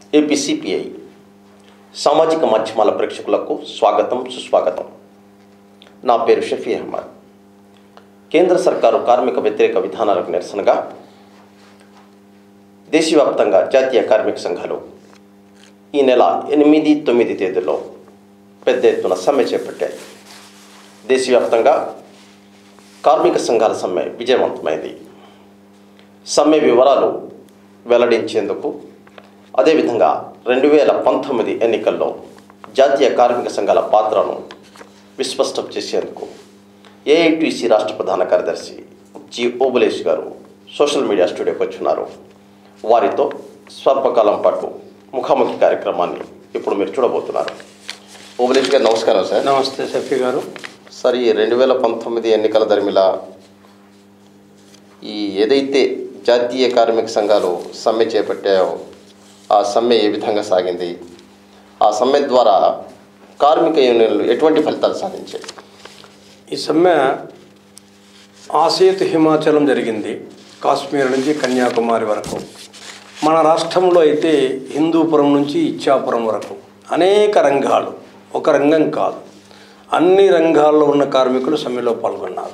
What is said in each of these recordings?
ఏపీసీపీఐ సామాజిక మాధ్యమాల ప్రేక్షకులకు స్వాగతం సుస్వాగతం నా పేరు షఫీ అహ్మద్ కేంద్ర సర్కారు కార్మిక వ్యతిరేక విధానాలకు నిరసనగా దేశవ్యాప్తంగా జాతీయ కార్మిక సంఘాలు ఈ నెల ఎనిమిది తొమ్మిది తేదీల్లో పెద్ద ఎత్తున సమ్మె చేపట్టాయి దేశవ్యాప్తంగా కార్మిక సంఘాల సమ్మె విజయవంతమైంది సమ్మె వివరాలు వెల్లడించేందుకు అదేవిధంగా రెండు వేల పంతొమ్మిది ఎన్నికల్లో జాతీయ కార్మిక సంఘాల పాత్రను విస్పష్టం చేసేందుకు ఏఐటీసీ రాష్ట్ర ప్రధాన కార్యదర్శి జి ఓబులేష్ గారు సోషల్ మీడియా స్టూడియోకి వచ్చున్నారు వారితో స్వల్పకాలం పాటు ముఖాముఖి కార్యక్రమాన్ని ఇప్పుడు మీరు చూడబోతున్నారు ఓబులేష్ గారు నమస్కారం సార్ నమస్తే సఫీ గారు సార్ ఈ రెండు వేల పంతొమ్మిది ఎన్నికల దరిమిలా ఈ ఏదైతే జాతీయ కార్మిక సంఘాలు సమ్మె చేపట్టాయో ఆ సమ్మె ఏ విధంగా సాగింది ఆ సమ్మె ద్వారా కార్మిక యూనియన్లు ఎటువంటి ఫలితాలు సాధించాయి ఈ సమ్మె ఆసేతు హిమాచలం జరిగింది కాశ్మీర్ నుంచి కన్యాకుమారి వరకు మన రాష్ట్రంలో అయితే హిందూపురం నుంచి ఇచ్చాపురం వరకు అనేక రంగాలు ఒక రంగం కాదు అన్ని రంగాల్లో ఉన్న కార్మికులు సమ్మెలో పాల్గొన్నారు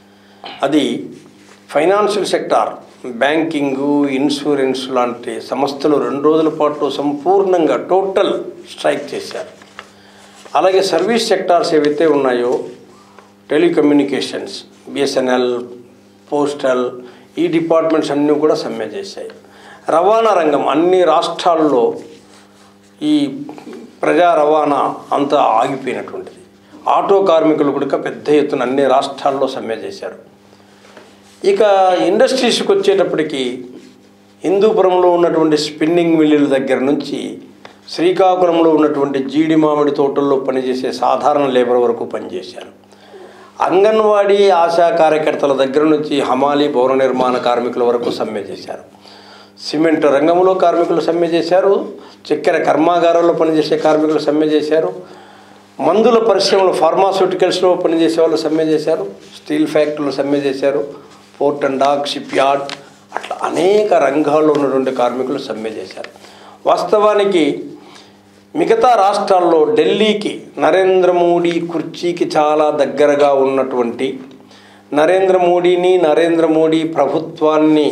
అది ఫైనాన్షియల్ సెక్టార్ బ్యాంకింగు ఇన్సూరెన్స్ లాంటి సంస్థలు రెండు రోజుల పాటు సంపూర్ణంగా టోటల్ స్ట్రైక్ చేశారు అలాగే సర్వీస్ సెక్టార్స్ ఏవైతే ఉన్నాయో టెలికమ్యూనికేషన్స్ బిఎస్ఎన్ఎల్ పోస్టల్ ఈ డిపార్ట్మెంట్స్ అన్నీ కూడా సమ్మె చేశాయి రవాణా రంగం అన్ని రాష్ట్రాల్లో ఈ ప్రజా రవాణా అంతా ఆగిపోయినటువంటిది ఆటో కార్మికులు కూడా పెద్ద ఎత్తున అన్ని రాష్ట్రాల్లో సమ్మె చేశారు ఇక ఇండస్ట్రీస్కి వచ్చేటప్పటికి హిందూపురంలో ఉన్నటువంటి స్పిన్నింగ్ మిల్లుల దగ్గర నుంచి శ్రీకాకుళంలో ఉన్నటువంటి జీడి మామిడి తోటల్లో పనిచేసే సాధారణ లేబర్ వరకు పనిచేశారు అంగన్వాడీ ఆశా కార్యకర్తల దగ్గర నుంచి హమాలి భవన నిర్మాణ కార్మికుల వరకు సమ్మె చేశారు సిమెంట్ రంగంలో కార్మికులు సమ్మె చేశారు చక్కెర కర్మాగారాల్లో పనిచేసే కార్మికులు సమ్మె చేశారు మందుల పరిశ్రమలు ఫార్మాస్యూటికల్స్లో పనిచేసే వాళ్ళు సమ్మె చేశారు స్టీల్ ఫ్యాక్టరీలు సమ్మె చేశారు port and dock shipyard అట్లా అనేక రంగాల్లో ఉన్నటువంటి కార్మికులు సమ్మె చేశారు వాస్తవానికి మిగతా రాష్ట్రాల్లో ఢిల్లీకి నరేంద్ర మోడీ కుర్చీకి చాలా దగ్గరగా ఉన్నటువంటి నరేంద్ర మోడీని నరేంద్ర మోడీ ప్రభుత్వాన్ని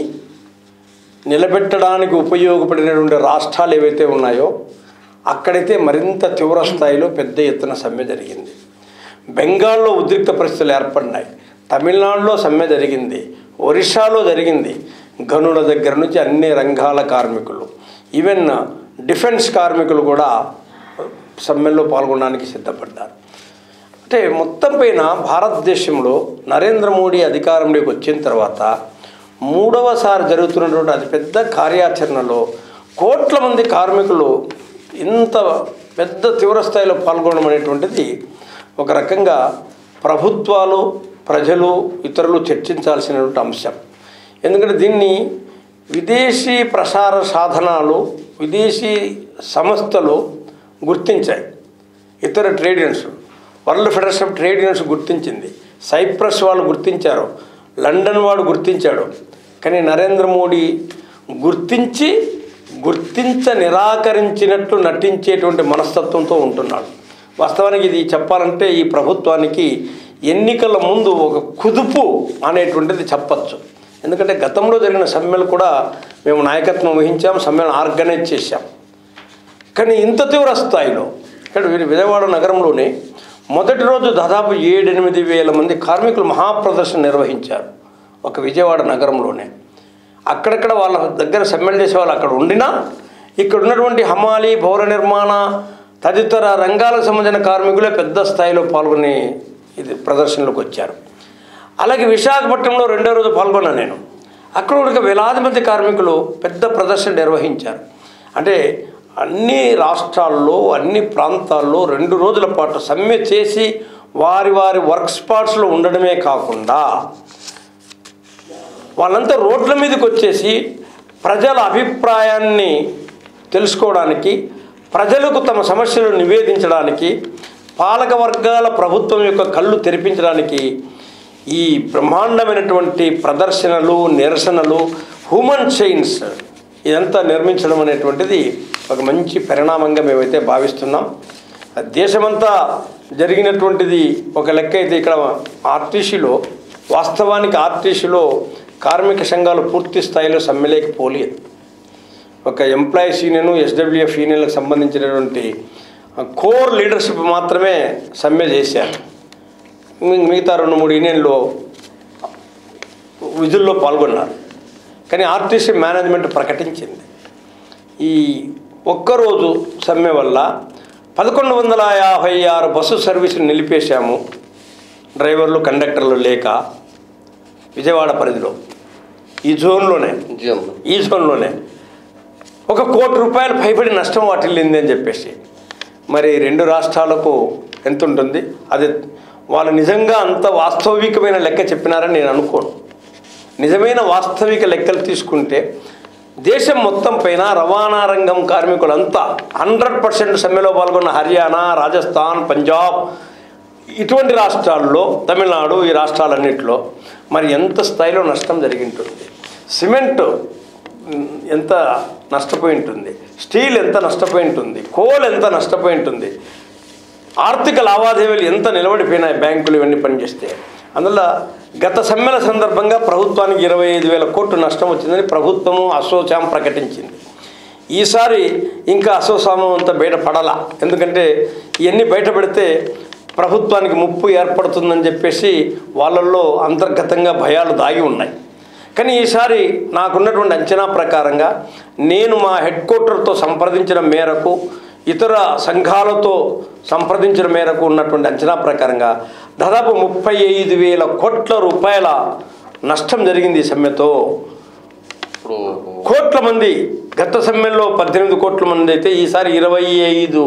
నిలబెట్టడానికి ఉపయోగపడినటువంటి రాష్ట్రాలు ఏవైతే ఉన్నాయో అక్కడైతే మరింత తీవ్ర స్థాయిలో పెద్ద ఎత్తున సమ్మె జరిగింది బెంగాల్లో ఉద్రిక్త పరిస్థితులు ఏర్పడినాయి తమిళనాడులో సమ్మె జరిగింది ఒరిస్సాలో జరిగింది గనుల దగ్గర నుంచి అన్ని రంగాల కార్మికులు ఈవెన్ డిఫెన్స్ కార్మికులు కూడా సమ్మెల్లో పాల్గొనడానికి సిద్ధపడ్డారు అంటే మొత్తం పైన భారతదేశంలో నరేంద్ర మోడీ అధికారంలోకి వచ్చిన తర్వాత మూడవసారి జరుగుతున్నటువంటి అతిపెద్ద కార్యాచరణలో కోట్ల మంది కార్మికులు ఇంత పెద్ద తీవ్ర స్థాయిలో పాల్గొనడం అనేటువంటిది ఒక రకంగా ప్రభుత్వాలు ప్రజలు ఇతరులు చర్చించాల్సినటువంటి అంశం ఎందుకంటే దీన్ని విదేశీ ప్రసార సాధనాలు విదేశీ సంస్థలు గుర్తించాయి ఇతర trade unions world federation of trade unions గుర్తించింది సైప్రస్ వాళ్ళు గుర్తించారు లండన్ వాడు గుర్తించాడు కానీ నరేంద్ర మోడీ గుర్తించి గుర్తించ నిరాకరించినట్టు నటించేటువంటి మనస్తత్వంతో ఉంటున్నాడు వాస్తవానికి ఇది చెప్పాలంటే ఈ ప్రభుత్వానికి ఎన్నికల ముందు ఒక కుదుపు అనేటువంటిది చెప్పచ్చు ఎందుకంటే గతంలో జరిగిన సమ్మెలు కూడా మేము నాయకత్వం వహించాం సమ్మెను ఆర్గనైజ్ చేశాం కానీ ఇంత తీవ్ర స్థాయిలో ఇక్కడ వీరి విజయవాడ నగరంలోనే మొదటి రోజు దాదాపు ఏడెనిమిది వేల మంది కార్మికులు మహాప్రదర్శన నిర్వహించారు ఒక విజయవాడ నగరంలోనే అక్కడక్కడ వాళ్ళ దగ్గర సమ్మెలు చేసే వాళ్ళు అక్కడ ఉండినా ఇక్కడ ఉన్నటువంటి హమాలి భవన నిర్మాణ తదితర రంగాలకు సంబంధించిన కార్మికులే పెద్ద స్థాయిలో పాల్గొని ఇది ప్రదర్శనలోకి వచ్చారు అలాగే విశాఖపట్నంలో రెండో రోజు పాల్గొన్నాను నేను అక్కడ కూడా వేలాది మంది కార్మికులు పెద్ద ప్రదర్శన నిర్వహించారు అంటే అన్ని రాష్ట్రాల్లో అన్ని ప్రాంతాల్లో రెండు రోజుల పాటు సమ్మె చేసి వారి వారి వర్క్ స్పాట్స్లో ఉండడమే కాకుండా వాళ్ళంతా రోడ్ల మీదకి వచ్చేసి ప్రజల అభిప్రాయాన్ని తెలుసుకోవడానికి ప్రజలకు తమ సమస్యలు నివేదించడానికి పాలక వర్గాల ప్రభుత్వం యొక్క కళ్ళు తెరిపించడానికి ఈ బ్రహ్మాండమైనటువంటి ప్రదర్శనలు నిరసనలు హ్యూమన్ చైన్స్ ఇదంతా నిర్మించడం అనేటువంటిది ఒక మంచి పరిణామంగా మేమైతే భావిస్తున్నాం దేశమంతా జరిగినటువంటిది ఒక లెక్క అయితే ఇక్కడ ఆర్టీసీలో వాస్తవానికి ఆర్టీసీలో కార్మిక సంఘాలు పూర్తి స్థాయిలో సమ్మెలేకపోలేదు ఒక ఎంప్లాయీస్ యూనియన్ ఎస్డబ్ల్యూఎఫ్ యూనియన్లకు సంబంధించినటువంటి కోర్ లీడర్షిప్ మాత్రమే సమ్మె చేశారు మి- మిగతా రెండు మూడు యూనియన్లు విధుల్లో పాల్గొన్నారు కానీ ఆర్టీసీ మేనేజ్మెంట్ ప్రకటించింది ఈ ఒక్కరోజు సమ్మె వల్ల పదకొండు వందల యాభై ఆరు బస్సు సర్వీసులు నిలిపేశాము డ్రైవర్లు కండక్టర్లు లేక విజయవాడ పరిధిలో ఈ జోన్లోనే జీవనం ఈ జోన్లోనే ఒక కోటి రూపాయలు పైబడి నష్టం వాటిల్లింది అని చెప్పేసి మరి రెండు రాష్ట్రాలకు ఎంత ఉంటుంది అది వాళ్ళు నిజంగా అంత వాస్తవికమైన లెక్క చెప్పినారని నేను అనుకోను నిజమైన వాస్తవిక లెక్కలు తీసుకుంటే దేశం మొత్తం పైన రవాణా రంగం కార్మికులంతా హండ్రెడ్ పర్సెంట్ సమ్మెలో పాల్గొన్న హర్యానా రాజస్థాన్ పంజాబ్ ఇటువంటి రాష్ట్రాల్లో తమిళనాడు ఈ రాష్ట్రాలన్నింటిలో మరి ఎంత స్థాయిలో నష్టం జరిగి ఉంటుంది సిమెంట్ ఉమ్, ఎంత నష్టపోయి ఉంటుంది స్టీల్ ఎంత నష్టపోయి ఉంటుంది కోల్ ఎంత నష్టపోయి ఉంటుంది ఆర్థిక లావాదేవీలు ఎంత నిలబడిపోయినాయి బ్యాంకులు ఇవన్నీ పనిచేస్తే అందువల్ల గత సమ్మెల సందర్భంగా ప్రభుత్వానికి ఇరవై ఐదు వేల కోట్లు నష్టం వచ్చిందని ప్రభుత్వము అసోచాం ప్రకటించింది ఈసారి ఇంకా అసోసామం అంతా బయట పడాలా ఎందుకంటే ఇవన్నీ బయట పెడితే ప్రభుత్వానికి ముప్పు ఏర్పడుతుందని చెప్పేసి వాళ్ళల్లో అంతర్గతంగా భయాలు దాగి ఉన్నాయి కానీ ఈసారి నాకున్నటువంటి అంచనా ప్రకారంగా నేను మా హెడ్ క్వార్టర్తో సంప్రదించిన మేరకు ఇతర సంఘాలతో సంప్రదించిన మేరకు ఉన్నటువంటి అంచనా ప్రకారంగా దాదాపు ముప్పై ఐదు వేల కోట్ల రూపాయల నష్టం జరిగింది ఈ సమ్మెతో ఇప్పుడు కోట్ల మంది గత సమ్మెల్లో పద్దెనిమిది కోట్ల మంది అయితే ఈసారి ఇరవై ఐదు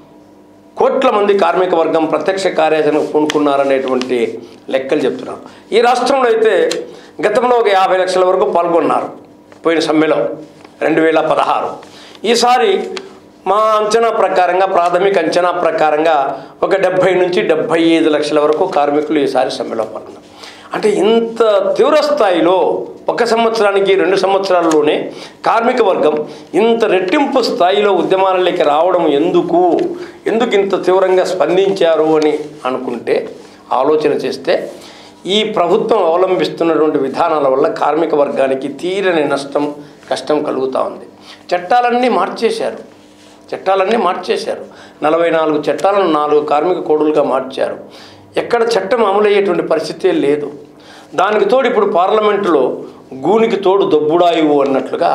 కోట్ల మంది కార్మిక వర్గం ప్రత్యక్ష కార్యాచరణకు పూనుకున్నారనేటువంటి లెక్కలు చెప్తున్నారు ఈ రాష్ట్రంలో అయితే గతంలో ఒక యాభై లక్షల వరకు పాల్గొన్నారు పోయిన సమ్మెలో రెండు వేల పదహారు ఈసారి మా అంచనా ప్రకారంగా ప్రాథమిక అంచనా ప్రకారంగా ఒక డెబ్భై నుంచి డెబ్భై ఐదు లక్షల వరకు కార్మికులు ఈసారి సమ్మెలో పాల్గొన్నారు అంటే ఇంత తీవ్ర స్థాయిలో ఒక సంవత్సరానికి రెండు సంవత్సరాల్లోనే కార్మిక వర్గం ఇంత రెట్టింపు స్థాయిలో ఉద్యమాలలోకి రావడం ఎందుకు ఎందుకు ఇంత తీవ్రంగా స్పందించారు అని అనుకుంటే ఆలోచన చేస్తే ఈ ప్రభుత్వం అవలంబిస్తున్నటువంటి విధానాల వల్ల కార్మిక వర్గానికి తీరని నష్టం కష్టం కలుగుతూ ఉంది చట్టాలన్నీ మార్చేశారు చట్టాలన్నీ మార్చేశారు నలభై నాలుగు చట్టాలను నాలుగు కార్మిక కోడులుగా మార్చారు ఎక్కడ చట్టం అమలయ్యేటువంటి పరిస్థితే లేదు దానికి తోడు ఇప్పుడు పార్లమెంటులో గూనికి తోడు దొబ్బుడాయువు అన్నట్లుగా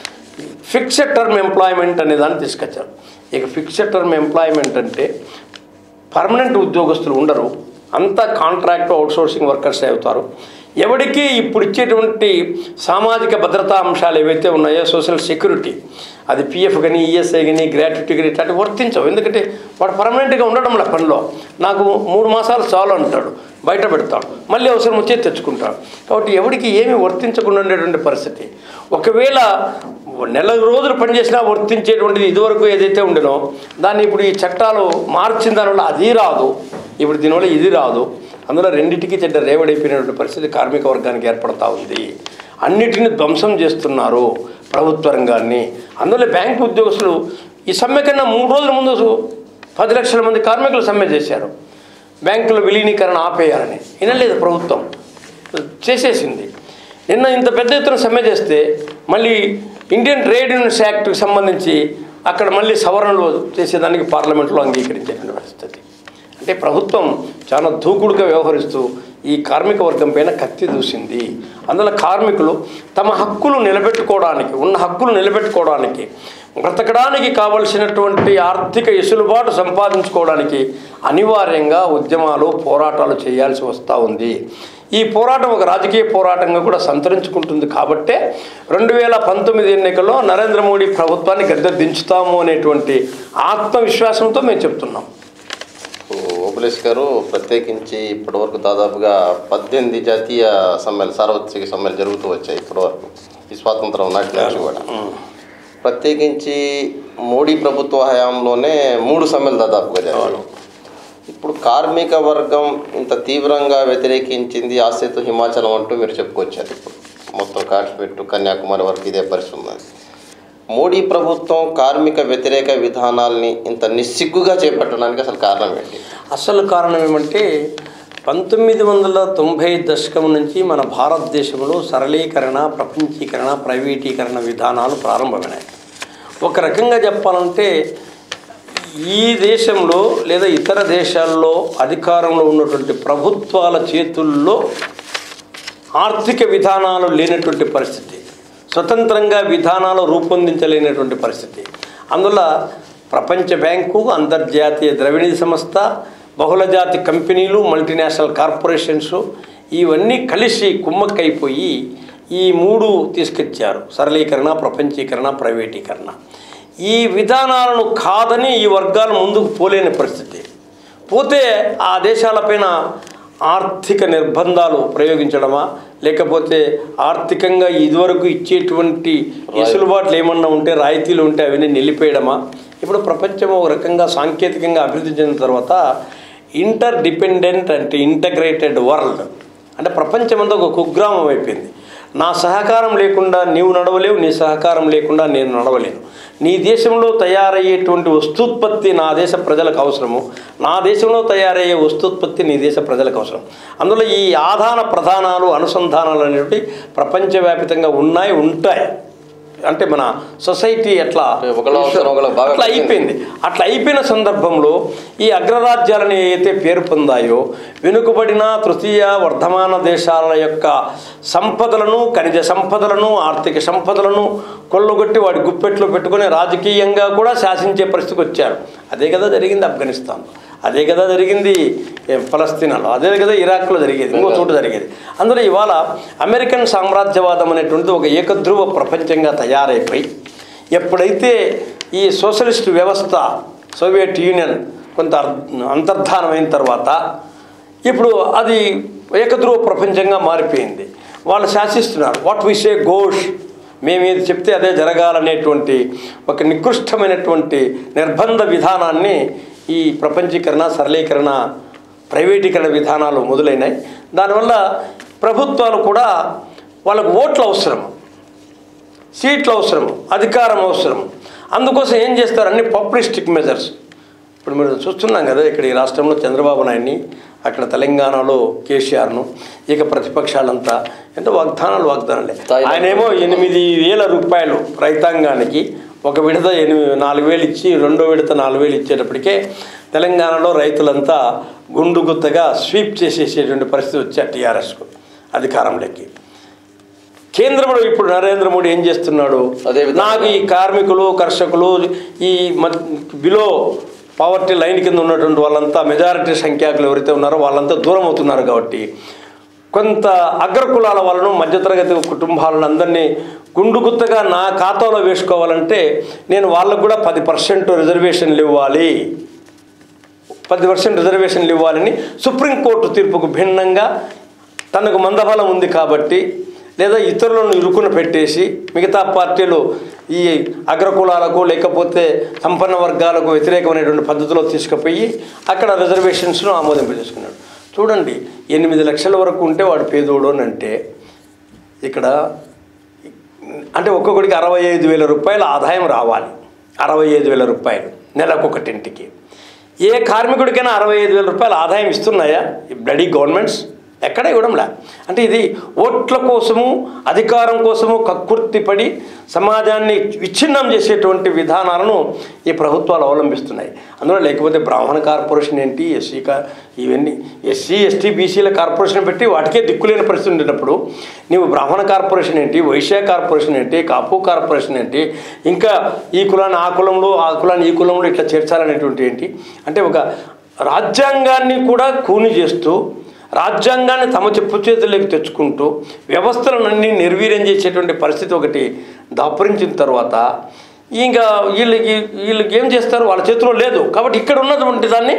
ఫిక్స్డ్ టర్మ్ ఎంప్లాయ్మెంట్ అనే దాన్ని తీసుకొచ్చారు ఇక ఫిక్స్డ్ టర్మ్ ఎంప్లాయ్మెంట్ అంటే పర్మనెంట్ ఉద్యోగస్తులు ఉండరు అంతా కాంట్రాక్ట్ అవుట్సోర్సింగ్ వర్కర్స్ అవుతారు ఎవరికి ఇప్పుడు ఇచ్చేటువంటి సామాజిక భద్రతా అంశాలు ఏవైతే ఉన్నాయో సోషల్ సెక్యూరిటీ అది పిఎఫ్ కానీ ఈఎస్ఐ కానీ గ్రాట్యుటీ కానీ ఇట్లాంటివి వర్తించవు ఎందుకంటే వాడు పర్మనెంట్గా ఉండడం లే పనిలో నాకు మూడు మాసాలు చాలు అంటాడు బయట పెడతాడు మళ్ళీ అవసరం వచ్చే తెచ్చుకుంటాడు కాబట్టి ఎవరికి ఏమీ వర్తించకుండా ఉండేటువంటి పరిస్థితి ఒకవేళ నెల రోజులు పనిచేసినా వర్తించేటువంటిది ఇదివరకు ఏదైతే ఉండేనో దాన్ని ఇప్పుడు ఈ చట్టాలు మార్చిన దానివల్ల అది రాదు ఇప్పుడు దీనివల్ల ఇది రాదు అందులో రెండింటికి చెడ్డ రేవడైపోయినటువంటి పరిస్థితి కార్మిక వర్గానికి ఏర్పడతా ఉంది అన్నిటిని ధ్వంసం చేస్తున్నారు ప్రభుత్వ రంగాన్ని అందులో బ్యాంకు ఉద్యోగస్తులు ఈ సమ్మె కన్నా మూడు రోజుల ముందు పది లక్షల మంది కార్మికులు సమ్మె చేశారు బ్యాంకుల విలీనీకరణ ఆపేయాలని వినలేదు ప్రభుత్వం చేసేసింది నిన్న ఇంత పెద్ద ఎత్తున సమ్మె చేస్తే మళ్ళీ ఇండియన్ ట్రేడ్ యూనియన్స్ యాక్ట్కి సంబంధించి అక్కడ మళ్ళీ సవరణలు చేసేదానికి పార్లమెంట్లో అంగీకరించేటువంటి పరిస్థితి అంటే ప్రభుత్వం చాలా దూకుడుగా వ్యవహరిస్తూ ఈ కార్మిక వర్గం పైన కత్తి దూసింది అందులో కార్మికులు తమ హక్కులు నిలబెట్టుకోవడానికి ఉన్న హక్కులు నిలబెట్టుకోవడానికి బ్రతకడానికి కావలసినటువంటి ఆర్థిక ఎసులుబాటు సంపాదించుకోవడానికి అనివార్యంగా ఉద్యమాలు పోరాటాలు చేయాల్సి వస్తూ ఉంది ఈ పోరాటం ఒక రాజకీయ పోరాటంగా కూడా సంతరించుకుంటుంది కాబట్టే రెండు వేల పంతొమ్మిది ఎన్నికల్లో నరేంద్ర మోడీ ప్రభుత్వాన్ని గద్దె దించుతాము అనేటువంటి ఆత్మవిశ్వాసంతో మేము చెప్తున్నాం ఓపులేష్ గారు ప్రత్యేకించి ఇప్పటివరకు దాదాపుగా పద్దెనిమిది జాతీయ సమ్మెలు సార్వత్రిక సమ్మెలు జరుగుతూ వచ్చాయి ఇప్పటివరకు ఈ స్వాతంత్రం నాటి నుంచి కూడా ప్రత్యేకించి మోడీ ప్రభుత్వ హయాంలోనే మూడు సమ్మెలు దాదాపుగా జరిగాయి ఇప్పుడు కార్మిక వర్గం ఇంత తీవ్రంగా వ్యతిరేకించింది ఆసేతు హిమాచలం అంటూ మీరు చెప్పుకొచ్చారు ఇప్పుడు మొత్తం కాశ్మీర్ టు కన్యాకుమారి వరకు ఇదే పరిస్థితి ఉన్నది మోడీ ప్రభుత్వం కార్మిక వ్యతిరేక విధానాల్ని ఇంత నిస్సిగ్గుగా చేపట్టడానికి అసలు కారణం ఏంటి అసలు కారణం ఏమంటే పంతొమ్మిది వందల తొంభై దశకం నుంచి మన భారతదేశంలో సరళీకరణ ప్రపంచీకరణ ప్రైవేటీకరణ విధానాలు ప్రారంభమైనాయి ఒక రకంగా చెప్పాలంటే ఈ దేశంలో లేదా ఇతర దేశాల్లో అధికారంలో ఉన్నటువంటి ప్రభుత్వాల చేతుల్లో ఆర్థిక విధానాలు లేనటువంటి పరిస్థితి స్వతంత్రంగా విధానాలు రూపొందించలేనటువంటి పరిస్థితి అందువల్ల ప్రపంచ బ్యాంకు అంతర్జాతీయ ద్రవిణీ సంస్థ బహుళజాతి కంపెనీలు మల్టీనేషనల్ కార్పొరేషన్స్ ఇవన్నీ కలిసి కుమ్మక్కైపోయి ఈ మూడు తీసుకొచ్చారు సరళీకరణ ప్రపంచీకరణ ప్రైవేటీకరణ ఈ విధానాలను కాదని ఈ వర్గాలు ముందుకు పోలేని పరిస్థితి పోతే ఆ దేశాలపైన ఆర్థిక నిర్బంధాలు ప్రయోగించడమా లేకపోతే ఆర్థికంగా ఇదివరకు ఇచ్చేటువంటి వెసులుబాట్లు ఏమన్నా ఉంటే రాయితీలు ఉంటే అవన్నీ నిలిపేయడమా ఇప్పుడు ప్రపంచం ఒక రకంగా సాంకేతికంగా అభివృద్ధి చెందిన తర్వాత ఇంటర్ డిపెండెంట్ అంటే ఇంటగ్రేటెడ్ వరల్డ్ అంటే ప్రపంచమంతా ఒక కుగ్రామం అయిపోయింది నా సహకారం లేకుండా నీవు నడవలేవు నీ సహకారం లేకుండా నేను నడవలేను నీ దేశంలో తయారయ్యేటువంటి వస్తూత్పత్తి నా దేశ ప్రజలకు అవసరము నా దేశంలో తయారయ్యే వస్తూత్పత్తి నీ దేశ ప్రజలకు అవసరం అందులో ఈ ఆధాన ప్రధానాలు అనుసంధానాలు అనేవి ప్రపంచవ్యాపితంగా ఉన్నాయి ఉంటాయి అంటే మన సొసైటీ ఎట్లా ఒకళ్ళ అవసరం ఒకళ్ళకి బాగా అట్లా అయిపోయింది అట్లా అయిపోయిన సందర్భంలో ఈ అగ్రరాజ్యాలని ఏదైతే పేరు పొందాయో వెనుకబడిన తృతీయ వర్ధమాన దేశాల యొక్క సంపదలను ఖనిజ సంపదలను ఆర్థిక సంపదలను కొల్లగొట్టి వాడి గుప్పెట్లో పెట్టుకొని రాజకీయంగా కూడా శాసించే పరిస్థితికి వచ్చారు అదే కదా జరిగింది ఆఫ్ఘనిస్తాన్లో అదే కదా జరిగింది ఏ, ఫలస్తీనాలో అదే కదా ఇరాక్లో జరిగేది ఇంకో చోట జరిగేది అందులో ఇవాళ అమెరికన్ సామ్రాజ్యవాదం అనేటువంటిది ఒక ఏకధ్రువ ప్రపంచంగా తయారైపోయి ఎప్పుడైతే ఈ సోషలిస్ట్ వ్యవస్థ సోవియట్ యూనియన్ కొంత అర్- అంతర్ధానమైన తర్వాత ఇప్పుడు అది ఏకధ్రువ ప్రపంచంగా మారిపోయింది వాళ్ళు శాసిస్తున్నారు వాట్ వి సే ఘోష్ మేము ఏది చెప్తే అదే జరగాలనేటువంటి ఒక నికృష్టమైనటువంటి నిర్బంధ విధానాన్ని ఈ ప్రపంచీకరణ సరళీకరణ ప్రైవేటీకరణ విధానాలు మొదలైనాయి దానివల్ల ప్రభుత్వాలు కూడా వాళ్ళకు ఓట్లు అవసరం సీట్లు అవసరం అధికారం అవసరం అందుకోసం ఏం చేస్తారు అన్ని పాపులిస్టిక్ మెజర్స్ ఇప్పుడు మీరు చూస్తున్నాం కదా ఇక్కడ ఈ రాష్ట్రంలో చంద్రబాబు నాయుడిని అక్కడ తెలంగాణలో కేసీఆర్ను ఇక ప్రతిపక్షాలంతా అంటే వాగ్దానాలు వాగ్దానాలే తాయిలాండ్ ఆయనేమో ఎనిమిది వేల రూపాయలు రైతాంగానికి ఒక విడత ఎనిమిది నాలుగు వేలు ఇచ్చి రెండో విడత నాలుగు వేలు ఇచ్చేటప్పటికే తెలంగాణలో రైతులంతా గుండుగుత్తగా స్వీప్ చేసేసేటువంటి పరిస్థితి వచ్చారు టీఆర్ఎస్కు అధికారంలోకి కేంద్రంలో ఇప్పుడు నరేంద్ర మోడీ ఏం చేస్తున్నాడు అదే విధంగా- నాకు ఈ కార్మికులు కర్షకులు ఈ మద్- బిలో పావర్టీ లైన్ కింద ఉన్నటువంటి వాళ్ళంతా మెజారిటీ సంఖ్యాకులు ఎవరైతే ఉన్నారో వాళ్ళంతా దూరం అవుతున్నారు కాబట్టి కొంత అగ్రకులాల వాళ్ళను మధ్యతరగతి కుటుంబాలను అందరినీ గుండుగుత్తగా నా ఖాతాలో వేసుకోవాలంటే నేను వాళ్ళకు కూడా పది పర్సెంట్ రిజర్వేషన్లు ఇవ్వాలి పది పర్సెంట్ రిజర్వేషన్లు ఇవ్వాలని సుప్రీంకోర్టు తీర్పుకు భిన్నంగా తనకు మందబలం ఉంది కాబట్టి లేదా ఇతరులను ఇరుకున పెట్టేసి మిగతా పార్టీలు ఈ అగ్రకులాలకు లేకపోతే సంపన్న వర్గాలకు వ్యతిరేకమైనటువంటి పద్ధతిలో తీసుకుపోయి అక్కడ రిజర్వేషన్స్ను ఆమోదింపజేసుకున్నాడు చూడండి ఎనిమిది లక్షల వరకు ఉంటే వాడు పేదోడు అని అంటే ఇక్కడ అంటే ఒక్కొక్కడికి అరవై ఐదు వేల రూపాయల ఆదాయం రావాలి అరవై ఐదు వేల రూపాయలు నెలకొకటింటికి ఏ కార్మికుడికైనా అరవై ఐదు వేల రూపాయల ఆదాయం ఇస్తున్నాయా ఈ బ్లడీ గవర్నమెంట్స్ ఎక్కడ ఇవ్వడంలే అంటే ఇది ఓట్ల కోసము అధికారం కోసము కక్కుర్తిపడి సమాజాన్ని విచ్ఛిన్నం చేసేటువంటి విధానాలను ఈ ప్రభుత్వాలు అవలంబిస్తున్నాయి అందులో లేకపోతే బ్రాహ్మణ కార్పొరేషన్ ఏంటి ఎస్సీ కా ఇవన్నీ ఎస్సీ ఎస్టీ బీసీల కార్పొరేషన్ పెట్టి వాటికే దిక్కులేని పరిస్థితి ఉండేటప్పుడు నీవు బ్రాహ్మణ కార్పొరేషన్ ఏంటి వైశ్య కార్పొరేషన్ ఏంటి కాపు కార్పొరేషన్ ఏంటి ఇంకా ఈ కులాన్ని ఆ కులంలో ఆ కులాన్ని ఈ కులంలో ఇట్లా చేర్చాలనేటువంటి ఏంటి అంటే ఒక రాజ్యాంగాన్ని కూడా కూని చేస్తూ రాజ్యాంగాన్ని తమ చెప్పు చేతుల్లోకి తెచ్చుకుంటూ వ్యవస్థలన్నీ నిర్వీర్యం చేసేటువంటి పరిస్థితి ఒకటి దాపురించిన తర్వాత ఇంకా వీళ్ళకి వీళ్ళకి ఏం చేస్తారు వాళ్ళ చేతిలో లేదు కాబట్టి ఇక్కడ ఉన్నటువంటి దాన్ని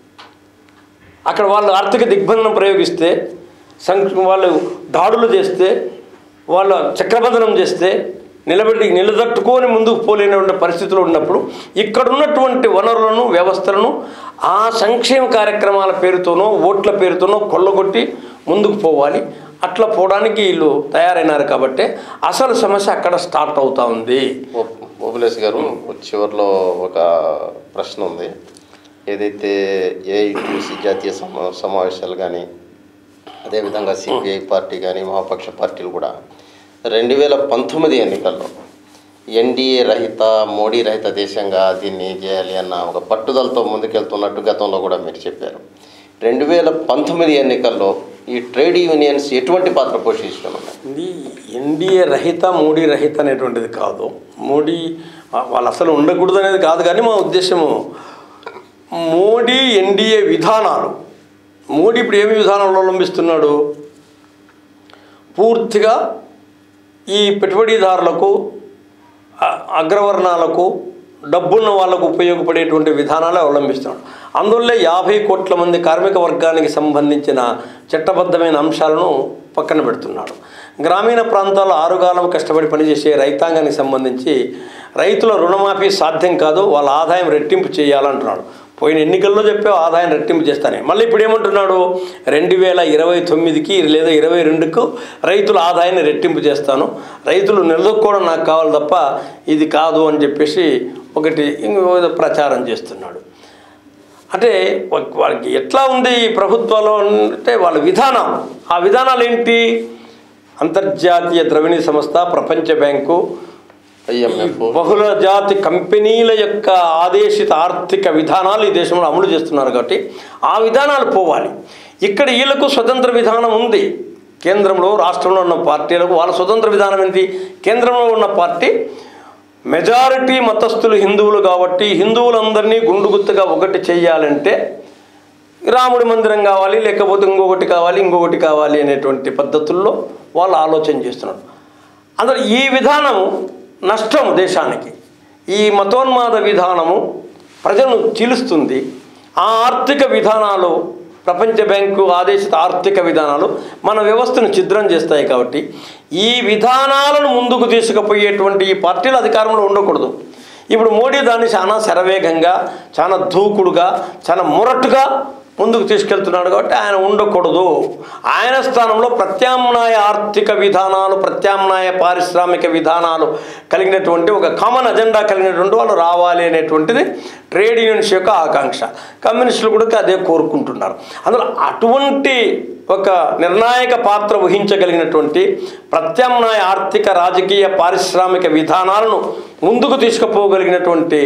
అక్కడ వాళ్ళు ఆర్థిక దిగ్బంధనం ప్రయోగిస్తే సం వాళ్ళు దాడులు చేస్తే వాళ్ళ చక్రబంధనం చేస్తే నిలబెట్టి నిలదట్టుకొని ముందుకు పోలేనటువంటి పరిస్థితులు ఉన్నప్పుడు ఇక్కడ ఉన్నటువంటి వనరులను వ్యవస్థలను ఆ సంక్షేమ కార్యక్రమాల పేరుతోనో ఓట్ల పేరుతోనో కొల్లగొట్టి ముందుకు పోవాలి అట్లా పోవడానికి వీళ్ళు తయారైనారు కాబట్టి అసలు సమస్య అక్కడ స్టార్ట్ అవుతా ఉంది ఓబులేష్ గారు చివరిలో ఒక ప్రశ్న ఉంది ఏదైతే ఏఐటీసీ జాతీయ సమా సమావేశాలు కానీ అదేవిధంగా సిపిఐ పార్టీ కానీ మహాపక్ష పార్టీలు కూడా రెండు వేల పంతొమ్మిది ఎన్నికల్లో ఎన్డీఏ రహిత మోడీ రహిత దేశంగా దీన్ని చేయాలి అన్న ఒక పట్టుదలతో ముందుకెళ్తున్నట్టు గతంలో కూడా మీరు చెప్పారు రెండు వేల పంతొమ్మిది ఎన్నికల్లో ఈ ట్రేడ్ యూనియన్స్ ఎటువంటి పాత్ర పోషిస్తున్నాయి ఇది ఎన్డీఏ రహిత మోడీ రహిత అనేటువంటిది కాదు మోడీ వా- వాళ్ళు అసలు ఉండకూడదు అనేది కాదు కానీ మా ఉద్దేశము మోడీ ఎన్డీఏ విధానాలు మోడీ ఇప్పుడు ఏమి విధానాలు అవలంబిస్తున్నాడు పూర్తిగా ఈ పెట్టుబడిదారులకు అ- అగ్రవర్ణాలకు డబ్బున్న వాళ్ళకు ఉపయోగపడేటువంటి విధానాలే అవలంబిస్తున్నాడు అందువల్లే యాభై కోట్ల మంది కార్మిక వర్గానికి సంబంధించిన చట్టబద్ధమైన అంశాలను పక్కన పెడుతున్నాడు గ్రామీణ ప్రాంతాల్లో ఆరుగాలం కష్టపడి పనిచేసే రైతాంగానికి సంబంధించి రైతుల రుణమాఫీ సాధ్యం కాదు వాళ్ళ ఆదాయం రెట్టింపు చేయాలంటున్నాడు పోయిన ఎన్నికల్లో చెప్పే ఆదాయం రెట్టింపు చేస్తానే మళ్ళీ ఇప్పుడు ఏమంటున్నాడు రెండు వేల ఇరవై తొమ్మిదికి లేదా ఇరవై రెండుకు రైతుల ఆదాయాన్ని రెట్టింపు చేస్తాను రైతులు నిలదొక్కోవడం నాకు కావాలి తప్ప ఇది కాదు అని చెప్పేసి ఒకటి ఇంకో ఏదో ప్రచారం చేస్తున్నాడు అంటే వా- వాళ్ళకి ఎట్లా ఉంది ఈ ప్రభుత్వాలు అంటే వాళ్ళ విధానం ఆ విధానాలు ఏంటి అంతర్జాతీయ ద్రవిణీ సంస్థ ప్రపంచ బ్యాంకు ఐఎంఎఫ్ బహుళ జాతి కంపెనీల యొక్క ఆదేశిత ఆర్థిక విధానాలు ఈ దేశంలో అమలు చేస్తున్నారు కాబట్టి ఆ విధానాలు పోవాలి ఇక్కడ వీళ్ళకు స్వతంత్ర విధానం ఉంది కేంద్రంలో రాష్ట్రంలో ఉన్న పార్టీలకు వాళ్ళ స్వతంత్ర విధానం ఏంటి కేంద్రంలో ఉన్న పార్టీ మెజారిటీ మతస్థులు హిందువులు కాబట్టి హిందువులందరినీ గుండుగుత్తగా ఒకటి చేయాలంటే రాముడి మందిరం కావాలి లేకపోతే ఇంకొకటి కావాలి ఇంకొకటి కావాలి అనేటువంటి పద్ధతుల్లో వాళ్ళు ఆలోచన చేస్తున్నారు అందులో ఈ విధానము నష్టం దేశానికి ఈ మతోన్మాద విధానము ప్రజలను చీలుస్తుంది ఆ ఆర్థిక విధానాలు ప్రపంచ బ్యాంకు ఆదేశిత ఆర్థిక విధానాలు మన వ్యవస్థను ఛిద్రం చేస్తాయి కాబట్టి ఈ విధానాలను ముందుకు తీసుకుపోయేటువంటి ఈ పార్టీలు అధికారంలో ఉండకూడదు ఇప్పుడు మోడీ దాన్ని చాలా శరవేగంగా చాలా దూకుడుగా చాలా మొరటుగా ముందుకు తీసుకెళ్తున్నాడు కాబట్టి ఆయన ఉండకూడదు ఆయన స్థానంలో ప్రత్యామ్నాయ ఆర్థిక విధానాలు ప్రత్యామ్నాయ పారిశ్రామిక విధానాలు కలిగినటువంటి ఒక కామన్ అజెండా కలిగినటువంటి వాళ్ళు రావాలి అనేటువంటిది ట్రేడ్ యూనియన్స్ యొక్క ఆకాంక్ష కమ్యూనిస్టులు కూడా అదే కోరుకుంటున్నారు అందులో అటువంటి ఒక నిర్ణాయక పాత్ర వహించగలిగినటువంటి ప్రత్యామ్నాయ ఆర్థిక రాజకీయ పారిశ్రామిక విధానాలను ముందుకు తీసుకుపోగలిగినటువంటి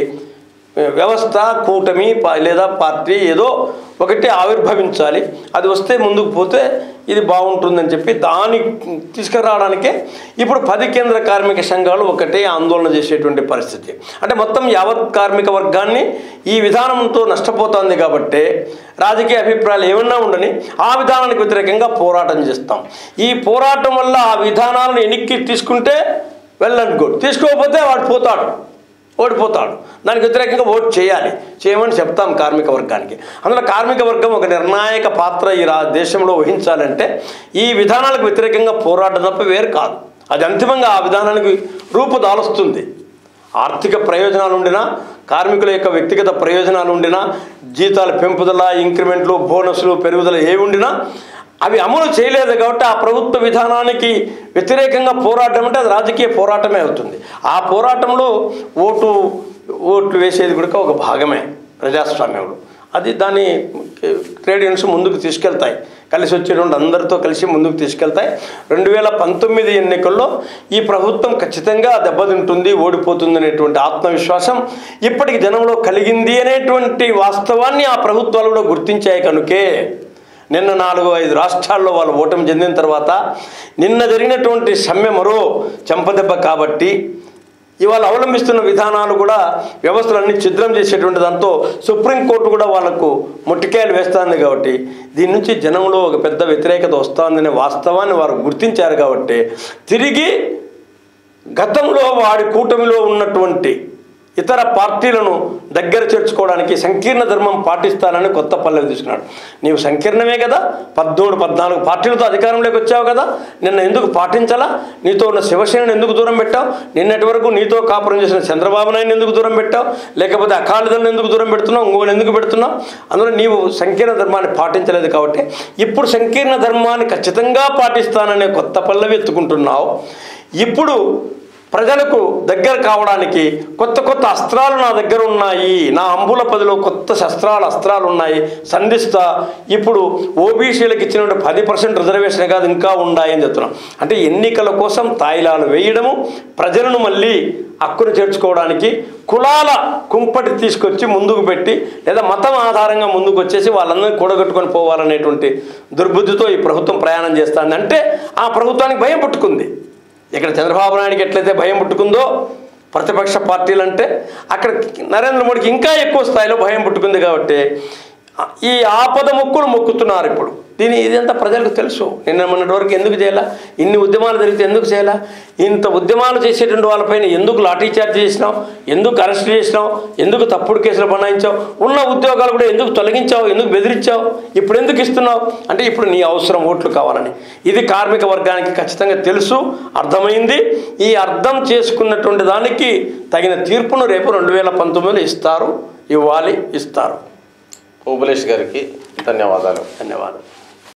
వ్యవస్థ కూటమి పా- లేదా పార్టీ ఏదో ఒకటి ఆవిర్భవించాలి అది వస్తే ముందుకు పోతే ఇది బాగుంటుందని చెప్పి దాన్ని తీసుకురావడానికే ఇప్పుడు పది కేంద్ర కార్మిక సంఘాలు ఒకటే ఆందోళన చేసేటువంటి పరిస్థితి అంటే మొత్తం యావత్ కార్మిక వర్గాన్ని ఈ విధానంతో నష్టపోతుంది కాబట్టి రాజకీయ అభిప్రాయాలు ఏమన్నా ఉండని ఆ విధానానికి వ్యతిరేకంగా పోరాటం చేస్తాం ఈ పోరాటం వల్ల ఆ విధానాలను ఎన్నిక్కి తీసుకుంటే వెల్ అండ్ గుడ్ తీసుకోకపోతే వాడు పోతాడు ఓడిపోతాడు దానికి వ్యతిరేకంగా ఓటు చేయాలి చేయమని చెప్తాం కార్మిక వర్గానికి అందులో కార్మిక వర్గం ఒక నిర్ణాయక పాత్ర ఈ రా దేశంలో వహించాలంటే ఈ విధానాలకు వ్యతిరేకంగా పోరాటం తప్ప వేరు కాదు అది అంతిమంగా ఆ విధానానికి రూపుదాలుస్తుంది ఆర్థిక ప్రయోజనాలు ఉండినా కార్మికుల యొక్క వ్యక్తిగత ప్రయోజనాలు ఉండినా జీతాల పెంపుదల ఇంక్రిమెంట్లు బోనస్లు పెరుగుదల ఏ ఉండినా అవి అమలు చేయలేదు కాబట్టి ఆ ప్రభుత్వ విధానానికి వ్యతిరేకంగా పోరాటం అంటే అది రాజకీయ పోరాటమే అవుతుంది ఆ పోరాటంలో ఓటు ఓట్లు వేసేది కూడా ఒక భాగమే ప్రజాస్వామ్యంలో అది దాన్ని ట్రేడ్ యూనియన్స్ ముందుకు తీసుకెళ్తాయి కలిసి వచ్చేటువంటి అందరితో కలిసి ముందుకు తీసుకెళ్తాయి రెండు వేల పంతొమ్మిది ఎన్నికల్లో ఈ ప్రభుత్వం ఖచ్చితంగా దెబ్బతింటుంది ఓడిపోతుంది అనేటువంటి ఆత్మవిశ్వాసం ఇప్పటికి జనంలో కలిగింది అనేటువంటి వాస్తవాన్ని ఆ ప్రభుత్వాలు కూడా గుర్తించాయి కనుకే నిన్న నాలుగు ఐదు రాష్ట్రాల్లో వాళ్ళు ఓటమి చెందిన తర్వాత నిన్న జరిగినటువంటి సమ్మె మరో చెంపదెబ్బ కాబట్టి ఇవాళ అవలంబిస్తున్న విధానాలు కూడా వ్యవస్థలన్నీ ఛిద్రం చేసేటువంటి దాంతో సుప్రీంకోర్టు కూడా వాళ్ళకు ముట్టికాయలు వేస్తుంది కాబట్టి దీని నుంచి జనంలో ఒక పెద్ద వ్యతిరేకత వస్తుందనే వాస్తవాన్ని వారు గుర్తించారు కాబట్టి తిరిగి గతంలో వాడి కూటమిలో ఉన్నటువంటి ఇతర పార్టీలను దగ్గర చేర్చుకోవడానికి సంకీర్ణ ధర్మం పాటిస్తానని కొత్త పల్లవి తీసుకున్నాడు నీవు సంకీర్ణమే కదా పద్మూడు పద్నాలుగు పార్టీలతో అధికారంలోకి వచ్చావు కదా నిన్న ఎందుకు పాటించాలా నీతో ఉన్న శివసేనను ఎందుకు దూరం పెట్టావు నిన్నటి వరకు నీతో కాపురం చేసిన చంద్రబాబు నాయుడు ఎందుకు దూరం పెట్టావు లేకపోతే అకాళిదలను ఎందుకు దూరం పెడుతున్నావు ఇంకోని ఎందుకు పెడుతున్నావు అందులో నీవు సంకీర్ణ ధర్మాన్ని పాటించలేదు కాబట్టి ఇప్పుడు సంకీర్ణ ధర్మాన్ని ఖచ్చితంగా పాటిస్తాననే కొత్త పల్లవి ఎత్తుకుంటున్నావు ఇప్పుడు ప్రజలకు దగ్గర కావడానికి కొత్త కొత్త అస్త్రాలు నా దగ్గర ఉన్నాయి నా అంబుల పదిలో కొత్త శస్త్రాలు అస్త్రాలు ఉన్నాయి సంధిస్తా ఇప్పుడు ఓబీసీలకు ఇచ్చినటువంటి పది పర్సెంట్ రిజర్వేషన్ కాదు ఇంకా ఉన్నాయని చెప్తున్నాం అంటే ఎన్నికల కోసం తాయిలాలు వేయడము ప్రజలను మళ్ళీ హక్కును చేర్చుకోవడానికి కులాల కుంపటి తీసుకొచ్చి ముందుకు పెట్టి లేదా మతం ఆధారంగా ముందుకు వచ్చేసి వాళ్ళందరినీ కూడగట్టుకొని పోవాలనేటువంటి దుర్బుద్ధితో ఈ ప్రభుత్వం ప్రయాణం చేస్తుంది అంటే ఆ ప్రభుత్వానికి భయం పుట్టుకుంది ఇక్కడ చంద్రబాబు నాయుడికి ఎట్లయితే భయం పుట్టుకుందో ప్రతిపక్ష పార్టీలు అంటే అక్కడ నరేంద్ర మోడీకి ఇంకా ఎక్కువ స్థాయిలో భయం పుట్టుకుంది కాబట్టి ఈ ఆపద మొక్కులు మొక్కుతున్నారు ఇప్పుడు దీని ఇదంతా ప్రజలకు తెలుసు నిన్న మొన్నటి వరకు ఎందుకు చేయాలా ఇన్ని ఉద్యమాలు జరిగితే ఎందుకు చేయాలా ఇంత ఉద్యమాలు చేసేటువంటి వాళ్ళపైన ఎందుకు లాఠీ చార్జ్ చేసినావు ఎందుకు అరెస్ట్ చేసినావు ఎందుకు తప్పుడు కేసులు బనాయించావు ఉన్న ఉద్యోగాలు కూడా ఎందుకు తొలగించావు ఎందుకు బెదిరించావు ఇప్పుడు ఎందుకు ఇస్తున్నావు అంటే ఇప్పుడు నీ అవసరం ఓట్లు కావాలని ఇది కార్మిక వర్గానికి ఖచ్చితంగా తెలుసు అర్థమైంది ఈ అర్థం చేసుకున్నటువంటి దానికి తగిన తీర్పును రేపు రెండు వేల పంతొమ్మిదిలో ఇస్తారు ఇవ్వాలి ఇస్తారు ఓబులేష్ గారికి ధన్యవాదాలు ధన్యవాదాలు